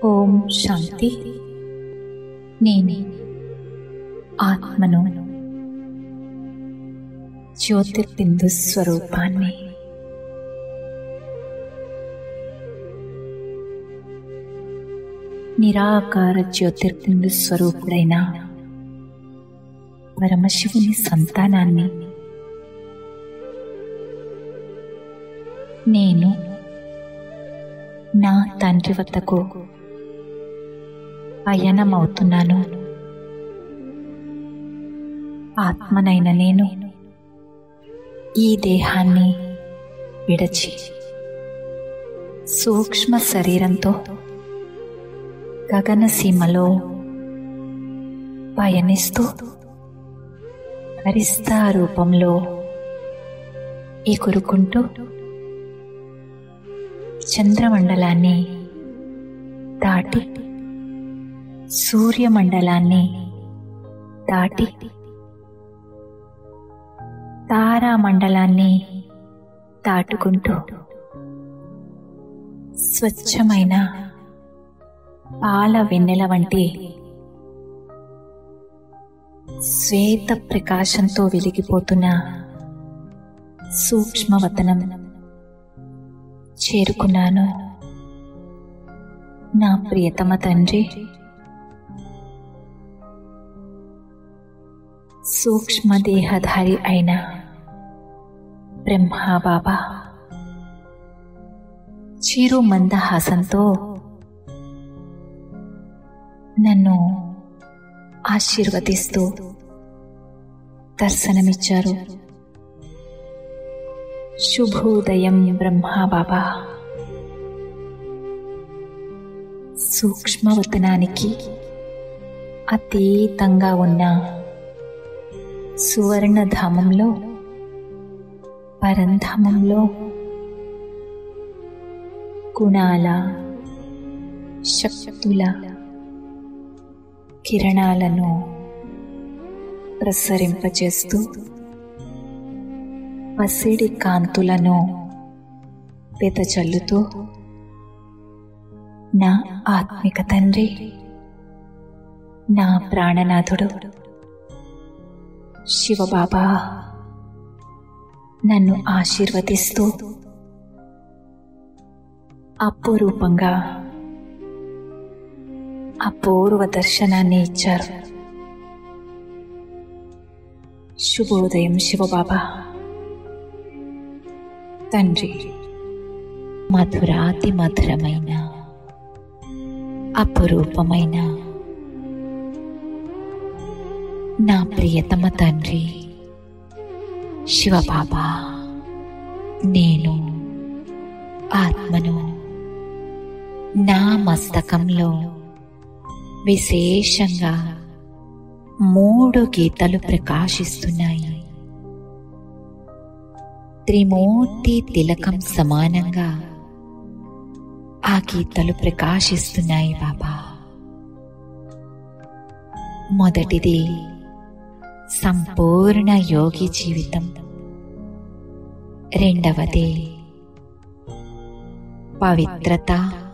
ఓం శాంతి నేనే ఆత్మను జ్యోతిర్బిందు స్వరూపాన్ని నిరాకార జ్యోతిర్బిందు స్వరూపుడైన పరమశివుని సంతానాన్ని నేను నా తండ్రి వద్దకు పయనమవుతున్నాను ఆత్మనైన నేను ఈ దేహాన్ని విడచి సూక్ష్మ శరీరంతో గగనసీమలో పయనిస్తూ హరిస్తా రూపంలో ఎగురుకుంటూ చంద్రమండలాన్ని దాటి సూర్యమండలాన్ని దాటి తారామండలాన్ని దాటుకుంటూ స్వచ్ఛమైన పాల వెన్నెల వంటి శ్వేత ప్రకాశంతో వెలిగిపోతున్న సూక్ష్మవతనం చేరుకున్నాను నా ప్రియతమ తండ్రి సూక్ష్మదేహధారి అయిన బ్రహ్మా బాబా చిరు మందహాసంతో నన్ను ఆశీర్వదిస్తూ దర్శనమిచ్చారు శుభోదయం బ్రహ్మా బాబా సూక్ష్మవతనానికి అతీతంగా ఉన్న సువర్ణధామంలో పరంధామంలో గుణాల శక్తుల కిరణాలను ప్రసరింపచేస్తూ పసిడి కాంతులను వెదజల్లుతూ నా ఆత్మిక తండ్రి నా ప్రాణనాథుడు శివబాబా నన్ను ఆశీర్వదిస్తూ అపురూపంగా అపూర్వ దర్శనాన్ని ఇచ్చారు శుభోదయం శివబాబా తండ్రి మధురాతి మధురమైన అపురూపమైన నా ప్రియతమ తండ్రి శివబాబా నేను ఆత్మను నా మస్తకంలో విశేషంగా మూడు గీతలు ప్రకాశిస్తున్నాయి త్రిమూర్తి తిలకం సమానంగా ఆ గీతలు ప్రకాశిస్తున్నాయి బాబా మొదటిది సంపూర్ణ యోగి జీవితం రెండవది పవిత్రత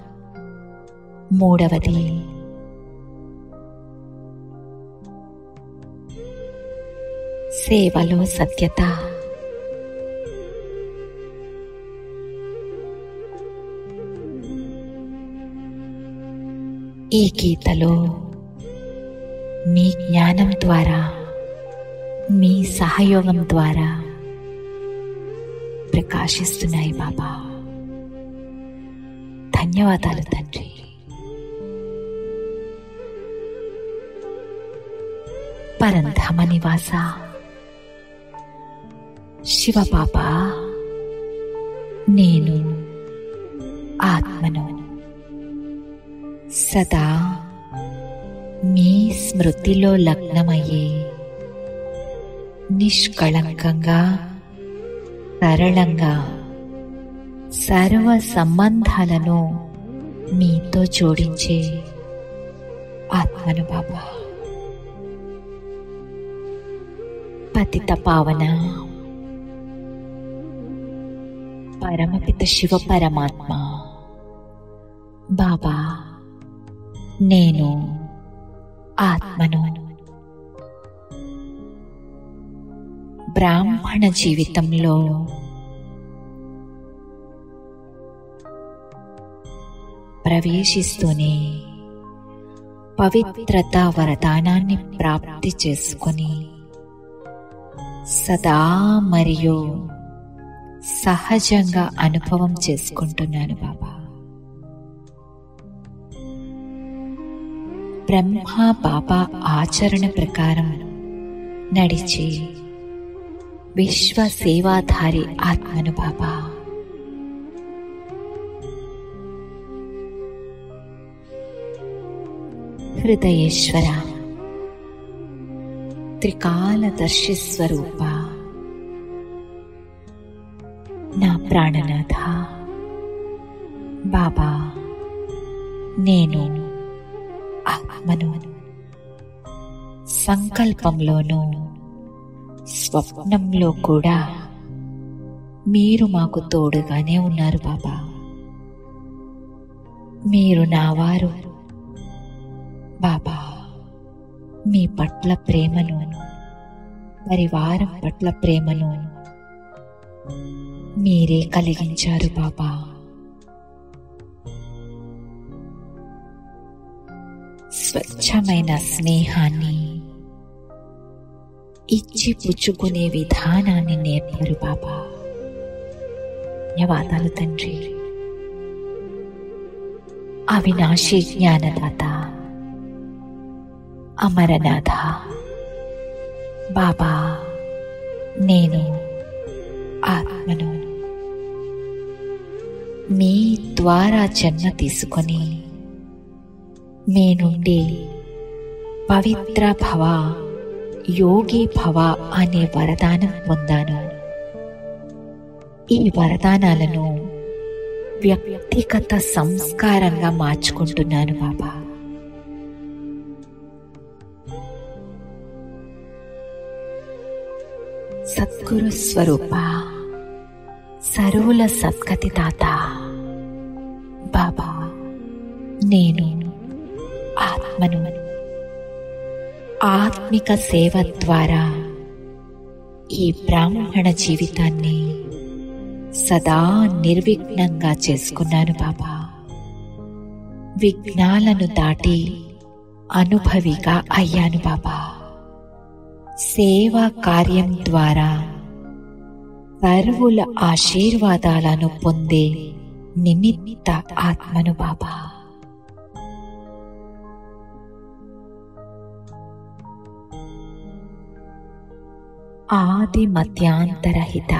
మూడవది సేవలో సత్యత ఈ గీతలో మీ జ్ఞానం ద్వారా మీ సహయోగం ద్వారా ప్రకాశిస్తున్నాయి బాబా ధన్యవాదాలు తండ్రి పరంధామ నివాస శివబాబా నేను ఆత్మను సదా మీ స్మృతిలో లగ్నమయ్యే నిష్కళంకంగా సరళంగా సర్వ సంబంధాలను మీతో జోడించే ఆత్మను బాబా పతిత పావన పరమపిత శివ పరమాత్మ బాబా నేను ఆత్మను బ్రాహ్మణ జీవితంలో ప్రవేశిస్తూనే పవిత్రత వరదానాన్ని ప్రాప్తి చేసుకొని సదా మరియు సహజంగా అనుభవం చేసుకుంటున్నాను బాబా బ్రహ్మ బాబా ఆచరణ ప్రకారం నడిచి విశ్వ సేవాధారి ఆత్మను బాబా హృదయేశ్వర త్రికాలదర్శి స్వరూప నా ప్రాణనాథ బాబా నేను ఆత్మను సంకల్పంలోనూ స్వప్నంలో కూడా మీరు మాకు తోడుగానే ఉన్నారు బాబా మీరు నావారు బాబా మీ పట్ల ప్రేమను పరివారం పట్ల ప్రేమను మీరే కలిగించారు బాబా స్వచ్ఛమైన స్నేహాన్ని ఇచ్చి పుచ్చుకునే విధానాన్ని నేర్పారు బాబా ధన్యవాదాలు తండ్రి అవినాశి జ్ఞానదాత అమరనాథ బాబా నేను ఆత్మను మీ ద్వారా జన్మ తీసుకొని మీ నుండి పవిత్ర భవ యోగి భవ అనే వరదానం పొందాను ఈ వరదానాలను వ్యక్తిగత సంస్కారంగా మార్చుకుంటున్నాను బాబా సద్గురు స్వరూప సరువుల సద్గతి తాత బాబా నేను ఆత్మను ఆత్మిక సేవ ద్వారా ఈ బ్రాహ్మణ జీవితాన్ని సదా నిర్విఘ్నంగా చేసుకున్నాను బాబా విఘ్నాలను దాటి అనుభవిగా అయ్యాను బాబా సేవా కార్యం ద్వారా సర్వుల ఆశీర్వాదాలను పొందే నిమిత్త ఆత్మను బాబా ఆది మధ్యాంతరహిత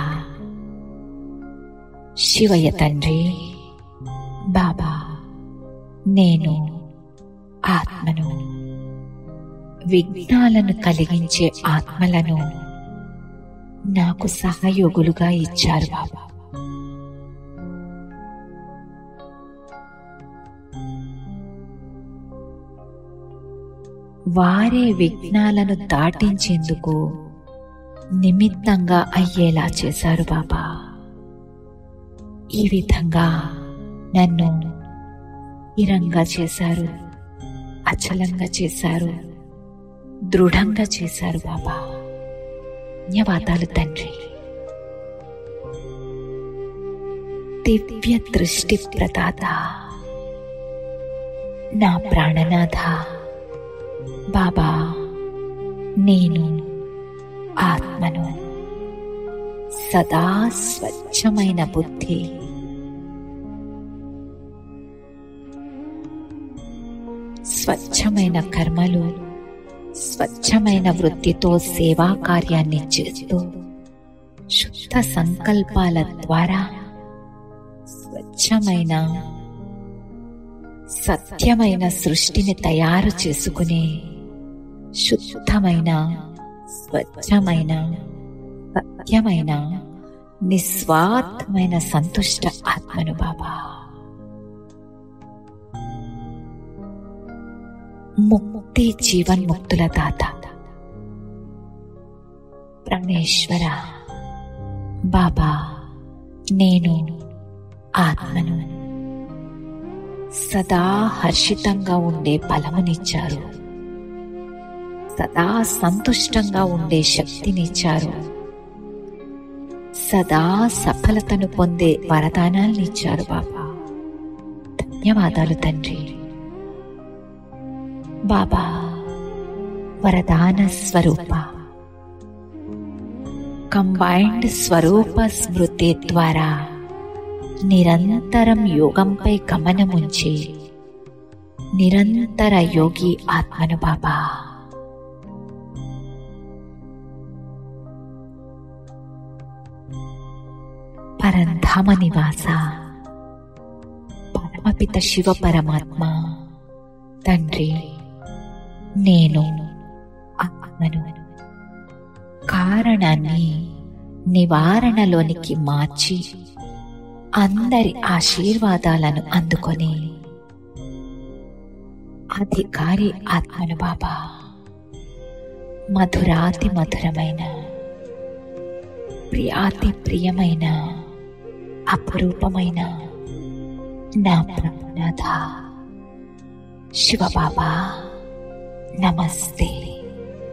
శివయ తండ్రి బాబా నేను ఆత్మను విఘ్నాలను కలిగించే ఆత్మలను నాకు సహయోగులుగా ఇచ్చారు బాబా వారే విఘ్నాలను దాటించేందుకు నిమిత్తంగా అయ్యేలా చేశారు బాబా ఈ విధంగా నన్ను స్థిరంగా చేశారు అచలంగా చేశారు దృఢంగా చేశారు బాబా ధన్యవాదాలు తండ్రి దివ్య దృష్టి ప్రదాత నా ప్రాణనాథ బాబా నేను ఆత్మను సదా స్వచ్ఛమైన బుద్ధి స్వచ్ఛమైన కర్మలు స్వచ్ఛమైన వృత్తితో సేవా కార్యాన్ని చేస్తూ శుద్ధ సంకల్పాల ద్వారా స్వచ్ఛమైన సత్యమైన సృష్టిని తయారు చేసుకునే శుద్ధమైన స్వచ్ఛమైన సత్యమైన నిస్వార్థమైన సంతుష్ట ఆత్మను బాబా ముక్తి జీవన్ముక్తుల దాత ప్రాణేశ్వర బాబా నేను ఆత్మను సదా హర్షితంగా ఉండే బలమునిచ్చారు సదా సంతుష్టంగా ఉండే శక్తినిచ్చారు సదా సఫలతను పొందే వరదానాల్నిచ్చారు బాబా ధన్యవాదాలు తండ్రి బాబా వరదాన స్వరూప కంబైన్డ్ స్వరూప స్మృతి ద్వారా నిరంతరం యోగంపై గమనముంచి నిరంతర యోగి ఆత్మను బాబా పరంధామ నివాస పరమపిత శివ పరమాత్మ తండ్రి నేను ఆత్మను కారణాన్ని నివారణలోనికి మార్చి అందరి ఆశీర్వాదాలను అందుకొని అధికారి ఆత్మను బాబా మధురాతి మధురమైన ప్రియాతి ప్రియమైన అపురూపమైన నా ప్రభునాథ శివబాబా నమస్తే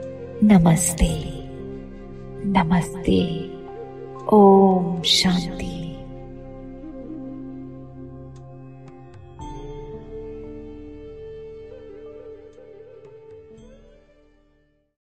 నమస్తే నమస్తే ఓం శాంతి